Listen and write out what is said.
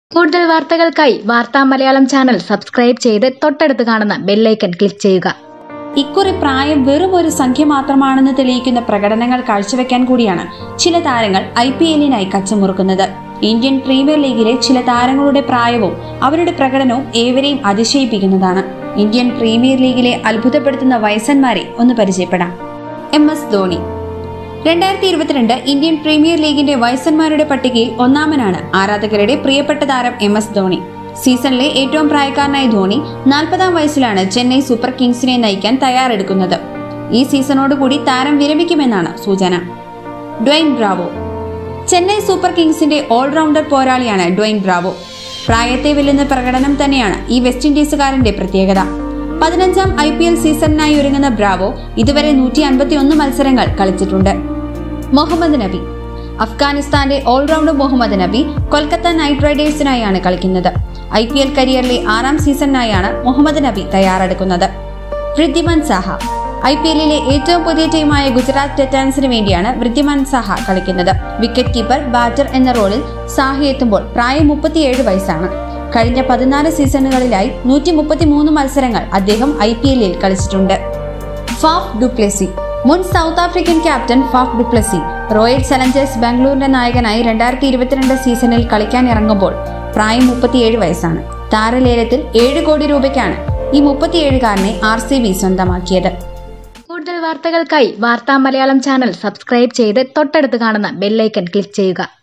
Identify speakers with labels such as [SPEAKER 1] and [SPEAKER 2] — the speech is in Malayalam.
[SPEAKER 1] കൂടുതൽ വാർത്തകൾക്കായി വാർത്താ മലയാളം ചാനൽ സബ്സ്ക്രൈബ് ചെയ്ത് തൊട്ടടുത്ത് കാണുന്ന ബെല്ലൈക്കൺ ക്ലിക്ക് ചെയ്യുക
[SPEAKER 2] ഇക്കുറി പ്രായം വെറും ഒരു സംഖ്യ മാത്രമാണെന്ന് തെളിയിക്കുന്ന പ്രകടനങ്ങൾ കാഴ്ചവെക്കാൻ കൂടിയാണ് ചില താരങ്ങൾ ഐ പി എല്ലിനായി കച്ചമുറുക്കുന്നത് ഇന്ത്യൻ പ്രീമിയർ ലീഗിലെ ചില താരങ്ങളുടെ പ്രായവും അവരുടെ പ്രകടനവും ഏവരെയും അതിശയിപ്പിക്കുന്നതാണ് ഇന്ത്യൻ പ്രീമിയർ ലീഗിലെ അത്ഭുതപ്പെടുത്തുന്ന വയസ്സന്മാരെ ഒന്ന് പരിചയപ്പെടാം എം എസ് ധോണി രണ്ടായിരത്തി ഇരുപത്തിരണ്ട് ഇന്ത്യൻ പ്രീമിയർ ലീഗിന്റെ വയസ്സന്മാരുടെ പട്ടികയിൽ ഒന്നാമനാണ് ആരാധകരുടെ പ്രിയപ്പെട്ട താരം എം എസ് ധോണി സീസണിലെ ഏറ്റവും പ്രായക്കാരനായ ധോണി നാൽപ്പതാം വയസ്സിലാണ് ചെന്നൈ സൂപ്പർ കിങ്സിനെ നയിക്കാൻ തയ്യാറെടുക്കുന്നത് ഈ സീസണോടുകൂടി താരം വിരമിക്കുമെന്നാണ് സൂചന ഡ്വൈൻ ബ്രാവോ ചെന്നൈ സൂപ്പർ കിങ്സിന്റെ ഓൾറൗണ്ടർ പോരാളിയാണ് ഡ്വൈൻ ബ്രാവോ പ്രായത്തെ വെല്ലുന്ന പ്രകടനം തന്നെയാണ് ഈ വെസ്റ്റ് ഇൻഡീസുകാരന്റെ പ്രത്യേകത പതിനഞ്ചാം ഐ പി എൽ സീസണിനായി ഒരുങ്ങുന്ന ബ്രാവോ ഇതുവരെ നൂറ്റി അൻപത്തി ഒന്ന് മത്സരങ്ങൾ കളിച്ചിട്ടുണ്ട് മുഹമ്മദ് നബി അഫ്ഗാനിസ്ഥാന്റെ ഓൾറൗണ്ടർ മുഹമ്മദ് നബി കൊൽക്കത്ത നൈറ്റ് റൈഡേഴ്സിനായാണ് കളിക്കുന്നത് ഐ പി എൽ കരിയറിലെ ആറാം സീസണിനായാണ് മുഹമ്മദ് നബി തയ്യാറെടുക്കുന്നത് വൃദ്ധിമാൻ സാഹ ഐ പി എല്ലിലെ ഏറ്റവും പുതിയ ടീമായ ഗുജറാത്ത് ടൈറ്റാൻസിന് വേണ്ടിയാണ് വൃദ്ധിമാൻ സാഹ കളിക്കുന്നത് വിക്കറ്റ് കീപ്പർ ബാറ്റർ എന്ന റോളിൽ സാഹ എത്തുമ്പോൾ പ്രായം മുപ്പത്തിയേഴ് വയസ്സാണ് കഴിഞ്ഞ പതിനാല് സീസണുകളിലായി നൂറ്റി മുപ്പത്തിമൂന്ന് മത്സരങ്ങൾ അദ്ദേഹം ഐ പി എല്ലിൽ കളിച്ചിട്ടുണ്ട് ഫാഫ് ഡുപ്ലെസി മുൻ south African captain Faf du Plessis royal challengers ബാംഗ്ലൂരിന്റെ നായകനായി രണ്ടായിരത്തി ഇരുപത്തിരണ്ട് സീസണിൽ കളിക്കാൻ ഇറങ്ങുമ്പോൾ പ്രായം മുപ്പത്തിയേഴ് വയസ്സാണ് താരലേലത്തിൽ ഏഴ് കോടി രൂപയ്ക്കാണ് ഈ മുപ്പത്തിയേഴുകാരനെ ആർ സി ബി സ്വന്തമാക്കിയത്
[SPEAKER 1] കൂടുതൽ വാർത്തകൾക്കായി വാർത്താ മലയാളം ചാനൽ സബ്സ്ക്രൈബ് ചെയ്ത് തൊട്ടടുത്ത് കാണുന്ന ബെല്ലൈക്കൺ ക്ലിക്ക് ചെയ്യുക